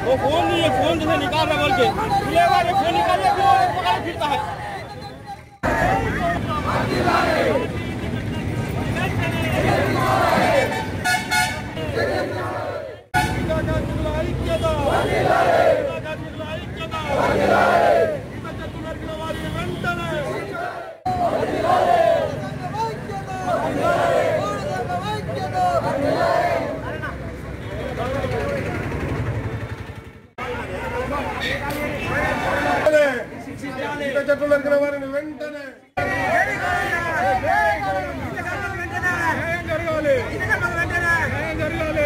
वो फोन नहीं है फोन जैसे निकाल रहा बोल के लेगा ये फोन निकाल के वो पकड़ फिरता है ఇంత చెట్లు నరికిన వారిని వెంటనే జరగాలి జరగాలి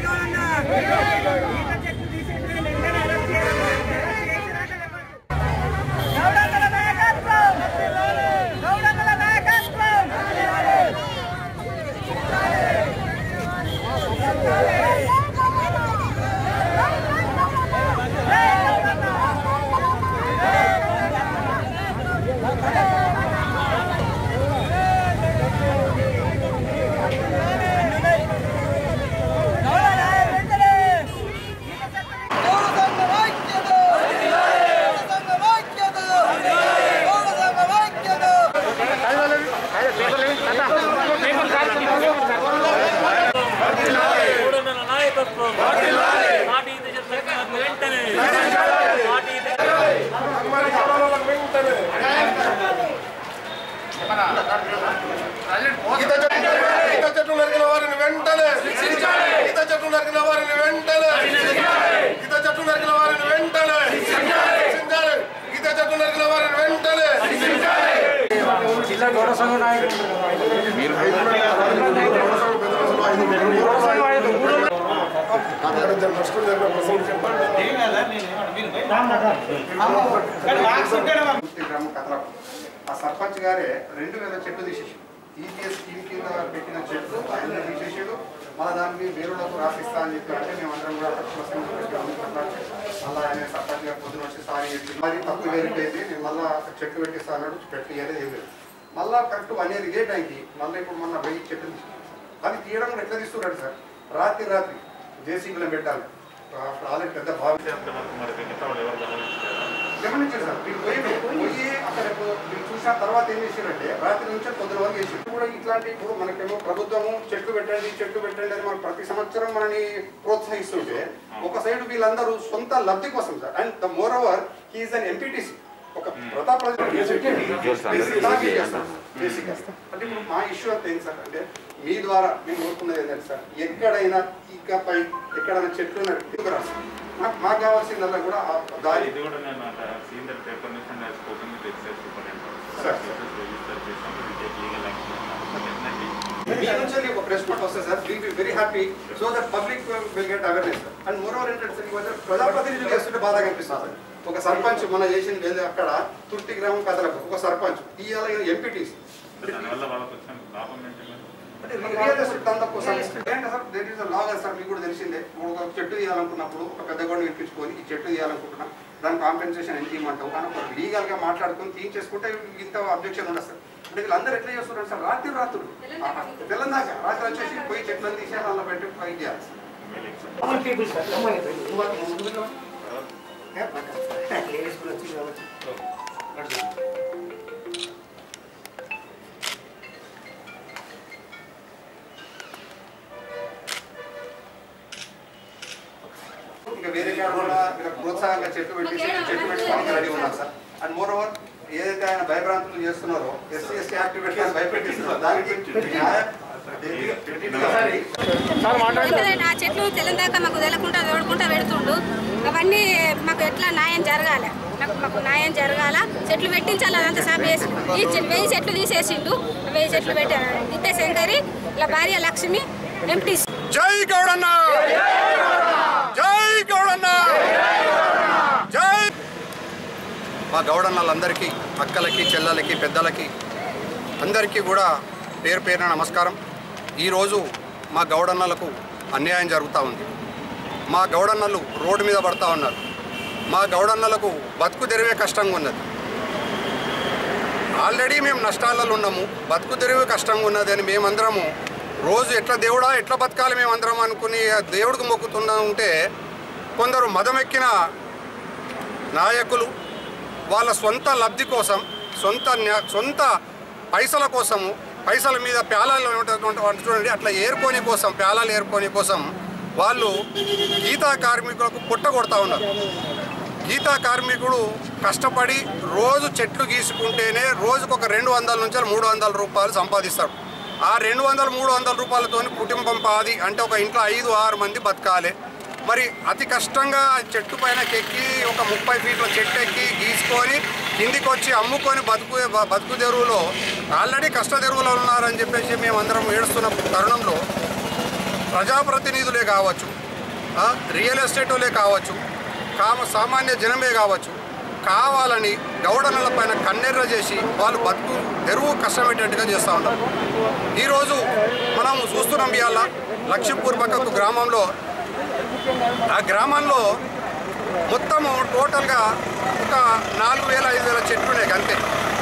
చూడన్న నాయకత్వం పార్టీ దేశ సర్కార్ వెంటనే పార్టీ అమ్మాయి కావాలని వెంటనే ఈత చెట్లు ఈత చెట్లు నరికిన వారిని వెంటనే ఈత చెట్లు నరికిన వారిని వెంటనే ఈత చెట్లు నరికిన వారిని వెంటనే శిక్షించాలి. ఈత చెట్లు నరికిన వారిని వెంటనే నష్టం జరిగిన ప్రసంగం చెప్పండి పూర్తి గ్రామం కథలకు ఆ సర్పంచ్ గారే రెండు వేల చెట్లు తీసేసాడు ఈపీఎస్ స్కీమ్ కింద పెట్టిన చెట్లు ఆయన తీసేసాడు మళ్ళీ దానికి వేరులకు రాసిస్తా అని చెప్పి అంటే మేము అందరం కూడా తక్కువ సంఖ్యలో పెట్టి అనుకుంటున్నాం మళ్ళీ ఆయన సర్పంచ్ గారు పొద్దున వచ్చి సారీ చెప్పి మరి తక్కువ వేరిపోయింది నేను మళ్ళీ చెట్లు పెట్టిస్తా అన్నాడు చెట్లు ఇయ్యలేదు ఏం లేదు మళ్ళీ కరెక్ట్ వన్ ఇయర్ ఇదే టైంకి మళ్ళీ ఇప్పుడు మొన్న వెయ్యి చెట్లు తీసి అది తీయడం కూడా ఎట్లా తీస్తున్నాడు సార్ రాత్రి రాత్రి జేసీబీలో పెట్టాలి ఆల్రెడీ పెద్ద బావి గమనించారు సార్ మీరు పోయి పోయి అక్కడ ఇప్పుడు మీరు చూసిన తర్వాత ఏం చేశారంటే రాత్రి నుంచి పొద్దున వరకు చేసి కూడా ఇట్లాంటి ఇప్పుడు మనకేమో ప్రభుత్వము చెట్లు పెట్టండి చెట్లు పెట్టండి అని మనకు ప్రతి సంవత్సరం మనని ప్రోత్సహిస్తుంటే ఒక సైడ్ వీళ్ళందరూ సొంత లబ్ధి కోసం sir and the moreover he is an MPTC ఒక ప్రతాప్ బేసిక్ అంటే ఇప్పుడు మా ఇష్యూ అంతా ఏంటి సార్ అంటే మీ ద్వారా మేము కోరుకున్నది ఏంటంటే సార్ ఎక్కడైనా ఇకపై ఎక్కడైనా చెట్లు నరికి మాకు మాకు కావాల్సిందల్లా కూడా ఆ దారి ఇది కూడా నేను సీనియర్ పేపర్ నుంచి నేను spoken with excise Sir. Superintendent register చేసాము టేక్ లీగల్ మీ నుంచి ఒక ప్రెస్ నోట్ వస్తుంది sir will be very happy so that public will get awareness and moreover ఏంటంటే సార్ ఇవాళ ప్రజాప్రతినిధులు చేస్తుంటే బాధగా అనిపిస్తుంది సార్ ఒక సర్పంచ్ మన చేసింది ఏంది అక్కడ తుర్తి గ్రామం కథలకు ఒక సర్పంచ్ ఇవాళ ఎంపీటీస్ దానివల్ల వాళ్ళకి వచ్చిన లాభం ఏంటి మరి? అంటే రియల్ ఎస్టేట్ అంతా కోసం ఏంటి sir that is law sir మీకు కూడా తెలిసిందే ఇప్పుడు ఒక చెట్టు తీయాలనుకున్నప్పుడు ఒక పెద్ద గొడవ ఇప్పించుకొని ఈ చెట్టు తీయాలనుకుంటున్నా దాని కాంపెన్సేషన్ ఎంత ఇవ్వమంటావు కానీ ఒక లీగల్ గా మాట్లాడుకొని తీయించేసుకుంటే ఇంత అబ్జెక్షన్ ఉండదు సార్ అంటే వీళ్ళందరూ ఎట్లా చేస్తున్నారు సార్ రాత్రి రాత్రులు తెల్లందాక రాత్రి వచ్చేసి పోయి చెట్లను తీసేయాలి అలా పెట్టి ఫైట్ చేయాలి సార్ నువ్వు అటు ముందుకు వెళ్ళవా? ఏ, పక్కన. లేడీస్ కూడా వచ్చింది కాబట్టి. నడుచు. ఇంకా వేరే కాడ కూడా వీళ్ళకి ప్రోత్సాహంగా చెట్లు పెట్టేసి చెట్లు పెట్టి రెడీ ఉన్నారు సార్ అండ్ మోర్ ఓవర్ ఏదైతే ఆయన భయభ్రాంతులు చేస్తున్నారో ఎస్సీ ఎస్టీ యాక్ట్ పెట్టి ఆయన భయపెట్టిస్తున్నారు దానికి న్యాయ- ఎందుకంటే నా చెట్లు తెల్లందాక మాకు తెలకుండా తోడుకుంటా పెడుతుండు అవన్నీ మాకు ఎట్లా న్యాయం జరగాలి నాకు మాకు న్యాయం జరగాల చెట్లు పెట్టించాలి అదంతా సాఫ్ చేసి ఈ చె- వెయ్యి చెట్లు తీసేసిండు వెయ్యి చెట్లు పెట్టారు నిత్య శంకరి ఇలా భార్య లక్ష్మి ఎంపీ జై గౌడన్న జై గౌడన్న జై మా గౌడన్నలందరికీ అక్కలకి చెల్లెలకి పెద్దలకి అందరికీ కూడా పేరు పేరున నమస్కారం ఈరోజు మా గౌడన్నలకు అన్యాయం జరుగుతూ ఉంది మా గౌడన్నలు రోడ్డు మీద పడతా ఉన్నారు మా గౌడన్నలకు బతుకు తెరివే కష్టంగా ఉన్నది ఆల్రెడీ మేము నష్టాలలో ఉన్నాము బతుకు తెరివే కష్టంగా ఉన్నది అని మేమందరము రోజు ఎట్లా దేవుడా ఎట్లా బతకాలి మేమందరం అనుకుని ఆ దేవుడికి మొక్కుతున్నా ఉంటే కొందరు మదమెక్కిన నాయకులు వాళ్ళ సొంత లబ్ధి కోసం సొంత న్యా- సొంత పైసల కోసము పైసల మీద పేలాలు ఉన్నటువంటి వాటిని చూడండి అట్లా ఏరుకోని కోసం పేలాలు ఏరుకోని కోసం వాళ్ళు గీతా కార్మికులకు పుట్ట కొడతా ఉన్నారు గీతా కార్మికుడు కష్టపడి రోజు చెట్లు గీసుకుంటేనే రోజుకు ఒక రెండు వందల నుంచి మూడు వందల రూపాయలు సంపాదిస్తాడు ఆ రెండు వందల మూడు వందల రూపాయలతో కుటుంబం పాది అంటే ఒక ఇంట్లో ఐదు ఆరు మంది బతకాలి మరి అతి కష్టంగా చెట్టు పైన ఎక్కి ఒక ముప్పై ఫీట్ల చెట్టు ఎక్కి గీసుకొని కిందికి వచ్చి అమ్ముకొని బతుకు బ- బతుకు తెరువులో ఆల్రెడీ కష్ట తెరువులో ఉన్నారని చెప్పేసి మేమందరం ఏడుస్తున్న తరుణంలో ప్రజాప్రతినిధులే కావచ్చు ఆ, రియల్ ఎస్టేటులే కావచ్చు కామ సామాన్య జనమే కావచ్చు కావాలని గౌడనల పైన కన్నెర్ర చేసి వాళ్ళు బతుకు తెరువు కష్టమయ్యేటట్టుగా చేస్తూ ఉంటారు ఈరోజు మనం చూస్తున్నాం ఇవాళ లక్ష్మీపూర్ పక్కకు గ్రామంలో ఆ గ్రామంలో మొత్తము టోటల్గా ఒక నాలుగు వేల ఐదు వేల చెట్లు ఉన్నాయి అంతే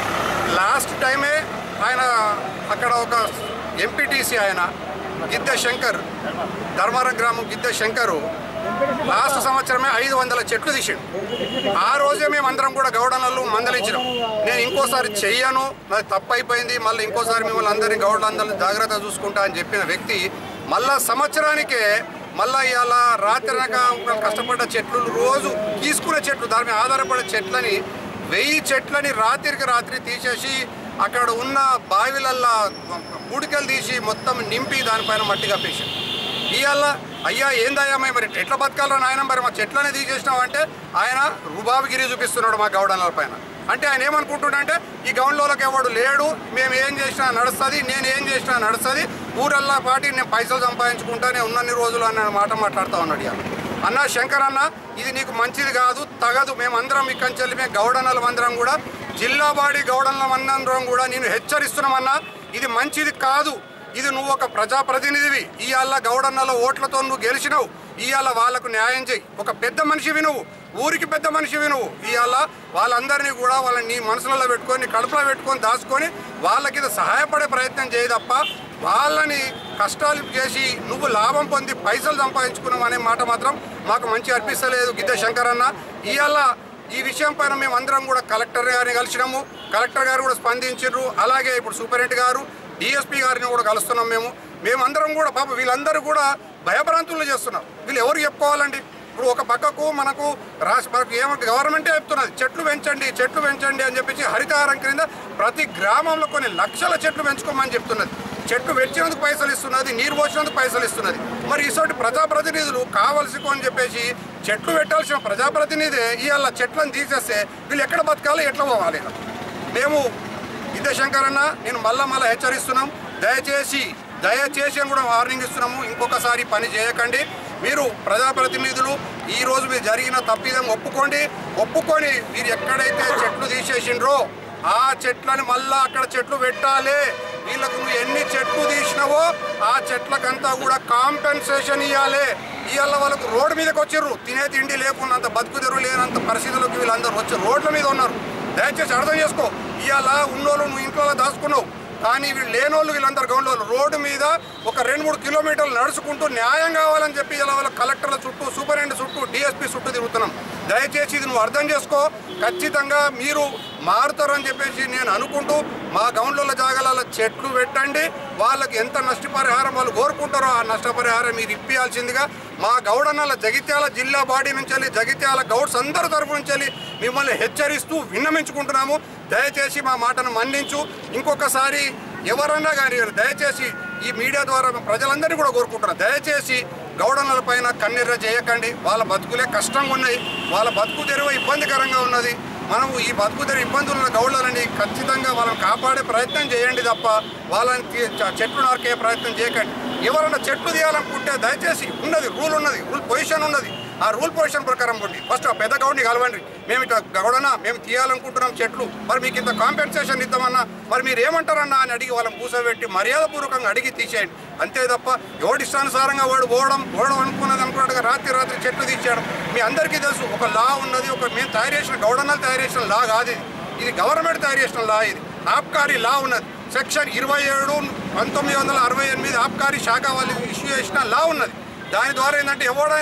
లాస్ట్ టైమే ఆయన అక్కడ ఒక ఎంపీటీసీ ఆయన గిద్దె శంకర్ ధర్మారం గ్రామం గిద్దె శంకరు లాస్ట్ సంవత్సరమే ఐదు వందల చెట్లు తీసిండు ఆ రోజే మేము అందరం కూడా గౌడనలు మందలించినాం నేను ఇంకోసారి చెయ్యను నాది తప్పు అయిపోయింది మళ్ళీ ఇంకోసారి మిమ్మల్ని అందరినీ గౌడలందరినీ జాగ్రత్త చూసుకుంటా అని చెప్పిన వ్యక్తి మళ్ళా సంవత్సరానికే మళ్ళా ఇవాళ రాత్రినక కష్టపడ్డ చెట్లు రోజు తీసుకునే చెట్లు దాని మీద ఆధారపడే చెట్లని వెయ్యి చెట్లని రాత్రికి రాత్రి తీసేసి అక్కడ ఉన్న బావిలల్లా పూడికలు తీసి మొత్తం నింపి దానిపైన మట్టి కప్పేసి ఇవాళ అయ్యా ఏందయ్యా మేము మరి ఎట్లా బతకాలరా నాయన మరి మా చెట్లనే తీసేసినాం అంటే ఆయన రుబాబుగిరి చూపిస్తున్నాడు మా గౌడనల పైన అంటే ఆయన ఏమనుకుంటున్నాడంటే ఈ గౌండ్లోకి ఎవడు లేడు మేము ఏం చేసినా నడుస్తుంది నేను ఏం చేసినా నడుస్తుంది ఊరల్లా పాటి నేను పైసలు సంపాదించుకుంటానే ఉన్నన్ని రోజులు అన్న మాట మాట్లాడుతూ ఉన్నాడు ఇవాళ అన్న శంకర్ అన్న ఇది నీకు మంచిది కాదు తగదు మేమందరం ఇక్కడి నుంచి మేము గౌడనలం అందరం కూడా జిల్లా బాడీ గౌడనలం అందరం కూడా నేను హెచ్చరిస్తున్నామన్నా ఇది మంచిది కాదు ఇది నువ్వు ఒక ప్రజాప్రతినిధివి ఇవాళ గౌడన్నల ఓట్లతో నువ్వు గెలిచినావు ఇవాళ వాళ్ళకు న్యాయం చేయి ఒక పెద్ద మనిషివి నువ్వు ఊరికి పెద్ద మనిషివి నువ్వు ఇవాళ వాళ్ళందరినీ కూడా వాళ్ళని నీ మనసులలో పెట్టుకొని నీ కడుపులో పెట్టుకొని దాచుకొని వాళ్ళకి ఇది సహాయపడే ప్రయత్నం చేయి తప్ప వాళ్ళని కష్టాలు చేసి నువ్వు లాభం పొంది పైసలు సంపాదించుకున్నావు అనే మాట మాత్రం మాకు మంచి అనిపిస్తలేదు గిద్ద శంకర్ అన్న ఇవాళ ఈ విషయం పైన మేము అందరం కూడా కలెక్టర్ గారిని కలిసినాము కలెక్టర్ గారు కూడా స్పందించారు అలాగే ఇప్పుడు సూపరింటెండెంట్ గారు డిఎస్పీ గారిని కూడా కలుస్తున్నాం మేము మేమందరం కూడా పాప వీళ్ళందరూ కూడా భయభ్రాంతులు చేస్తున్నారు వీళ్ళు ఎవరు చెప్పుకోవాలండి ఇప్పుడు ఒక పక్కకు మనకు రాష్ట్ర మనకు ఏమంటే గవర్నమెంటే చెప్తున్నది చెట్లు పెంచండి చెట్లు పెంచండి అని చెప్పేసి హరితహారం క్రింద ప్రతి గ్రామంలో కొన్ని లక్షల చెట్లు పెంచుకోమని చెప్తున్నది చెట్లు పెంచినందుకు పైసలు ఇస్తున్నది నీరు పోసినందుకు పైసలు ఇస్తున్నది మరి ఇటువంటి ప్రజాప్రతినిధులు కావలసికో అని చెప్పేసి చెట్లు పెట్టాల్సిన ప్రజాప్రతినిధి ఇవాళ చెట్లను తీసేస్తే వీళ్ళు ఎక్కడ బతకాలి ఎట్లా పోవాలి మేము విద్యాశంకర్ అన్న నేను మళ్ళా మళ్ళీ హెచ్చరిస్తున్నాం దయచేసి దయచేసి అని కూడా వార్నింగ్ ఇస్తున్నాము ఇంకొకసారి పని చేయకండి మీరు ప్రజాప్రతినిధులు ఈ రోజు మీరు జరిగిన తప్పిదం ఒప్పుకోండి ఒప్పుకొని మీరు ఎక్కడైతే చెట్లు తీసేసిండ్రో ఆ చెట్లను మళ్ళా అక్కడ చెట్లు పెట్టాలి వీళ్ళకు నువ్వు ఎన్ని చెట్లు తీసినావో ఆ చెట్లకంతా కూడా కాంపెన్సేషన్ ఇవ్వాలి ఇవాళ వాళ్ళకు రోడ్డు మీదకి వచ్చిర్రు తినే తిండి లేకున్నంత బతుకు తెరువు లేనంత పరిస్థితులకు వీళ్ళందరూ వచ్చి రోడ్ల మీద ఉన్నారు దయచేసి అర్థం చేసుకో ఇవాళ ఉన్నోళ్ళు నువ్వు ఇంట్లో దాచుకున్నావు కానీ వీళ్ళు లేనోళ్ళు వీళ్ళందరూ గౌండ్లోళ్ళు రోడ్డు మీద ఒక రెండు మూడు కిలోమీటర్లు నడుచుకుంటూ న్యాయం కావాలని చెప్పి ఇలా వాళ్ళ కలెక్టర్ల చుట్టూ సూపరింటెండెంట్ చుట్టూ డిఎస్పీ చుట్టూ తిరుగుతున్నాం దయచేసి ఇది నువ్వు అర్థం చేసుకో ఖచ్చితంగా మీరు మారుతారని చెప్పేసి నేను అనుకుంటూ మా గౌండ్ల జాగాలలో చెట్లు పెట్టండి వాళ్ళకి ఎంత నష్టపరిహారం వాళ్ళు కోరుకుంటారో ఆ నష్టపరిహారం మీరు ఇప్పించాల్సిందిగా మా గౌడన్నల జగిత్యాల జిల్లా బాడీ నుంచి వెళ్ళి జగిత్యాల గౌడ్స్ అందరి తరఫు నుంచి వెళ్ళి మిమ్మల్ని హెచ్చరిస్తూ విన్నమించుకుంటున్నాము దయచేసి మా మాటను మన్నించు ఇంకొకసారి ఎవరన్నా కానీ దయచేసి ఈ మీడియా ద్వారా ప్రజలందరినీ కూడా కోరుకుంటున్నాను దయచేసి గౌడన్నల పైన కన్నెర్ర చేయకండి వాళ్ళ బతుకులే కష్టంగా ఉన్నాయి వాళ్ళ బతుకు తెరువు ఇబ్బందికరంగా ఉన్నది మనము ఈ బతుకు తెరువు ఇబ్బందులు ఉన్న గౌడలని ఖచ్చితంగా వాళ్ళని కాపాడే ప్రయత్నం చేయండి తప్ప వాళ్ళని తీ- చ- చెట్లు నరికే ప్రయత్నం చేయకండి ఎవరైనా చెట్లు తీయాలనుకుంటే దయచేసి ఉన్నది రూల్ ఉన్నది రూల్ పొజిషన్ ఉన్నది ఆ రూల్ పొజిషన్ ప్రకారం పోండి ఫస్ట్ ఆ పెద్ద గౌడ్ని కలవండి మేము ఇట్లా గౌడనా మేము తీయాలనుకుంటున్నాం చెట్లు మరి మీకు ఇంత కాంపెన్సేషన్ ఇద్దామన్నా మరి మీరు ఏమంటారన్నా అని అడిగి వాళ్ళని కూర్చోబెట్టి మర్యాదపూర్వకంగా అడిగి తీసేయండి అంతే తప్ప ఎవడి ఇష్టానుసారంగా వాడు పోవడం పోవడం అనుకున్నది అనుకున్నట్టుగా రాత్రి రాత్రి చెట్లు తీసేయడం మీ అందరికీ తెలుసు ఒక లా ఉన్నది ఒక మేము తయారు చేసిన గౌడన్నలు తయారు చేసిన లా కాదు ఇది ఇది గవర్నమెంట్ తయారు చేసిన లా ఇది ఆబ్కారీ లా ఉన్నది సెక్షన్ ఇరవై ఏడు పంతొమ్మిది వందల అరవై ఎనిమిది ఆబ్కారీ శాఖ వాళ్ళు ఇష్యూ చేసిన లా ఉన్నది దాని ద్వారా ఏంటంటే ఎవడైనా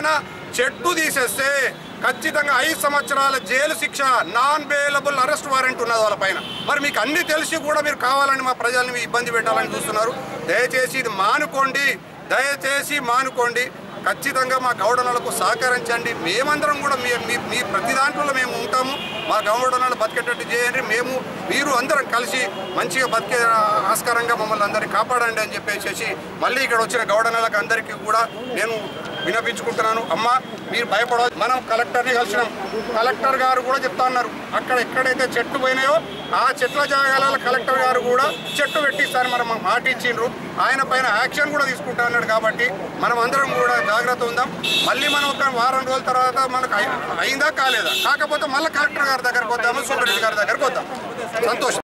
చెట్టు తీసేస్తే ఖచ్చితంగా ఐదు సంవత్సరాల జైలు శిక్ష నాన్ బెయిలబుల్ అరెస్ట్ వారెంట్ ఉన్నది వాళ్ళ పైన మరి మీకు అన్ని తెలిసి కూడా మీరు కావాలని మా ప్రజల్ని మీ ఇబ్బంది పెట్టాలని చూస్తున్నారు దయచేసి ఇది మానుకోండి దయచేసి మానుకోండి ఖచ్చితంగా మా గౌడనలకు సహకరించండి మేమందరం కూడా మీ మీ మీ ప్రతి దాంట్లో మేము ఉంటాము మా గౌడనలు బతికేటట్టు చేయండి మేము మీరు అందరం కలిసి మంచిగా బతికే ఆస్కారంగా మమ్మల్ని అందరినీ కాపాడండి అని చెప్పేసి మళ్ళీ ఇక్కడ వచ్చిన గౌడనలకు అందరికీ కూడా నేను వినపించుకుంటున్నాను అమ్మ మీరు భయపడవద్దు మనం కలెక్టర్ని కలిసినాం కలెక్టర్ గారు కూడా చెప్తా ఉన్నారు అక్కడ ఎక్కడైతే చెట్లు పోయినాయో ఆ చెట్ల జాగాల కలెక్టర్ గారు కూడా చెట్టు పెట్టిస్తారు మనం మాకు మాట ఇచ్చిండ్రు ఆయన పైన యాక్షన్ కూడా తీసుకుంటా అన్నాడు కాబట్టి మనం అందరం కూడా జాగ్రత్త ఉందాం మళ్ళీ మనం ఒక వారం రోజుల తర్వాత మనకు అయి- అయిందా కాలేదా కాకపోతే మళ్ళీ కలెక్టర్ గారి దగ్గరకు వద్దాము సూపరింటెండెంట్ గారి దగ్గరకు వద్దాం సంతోషం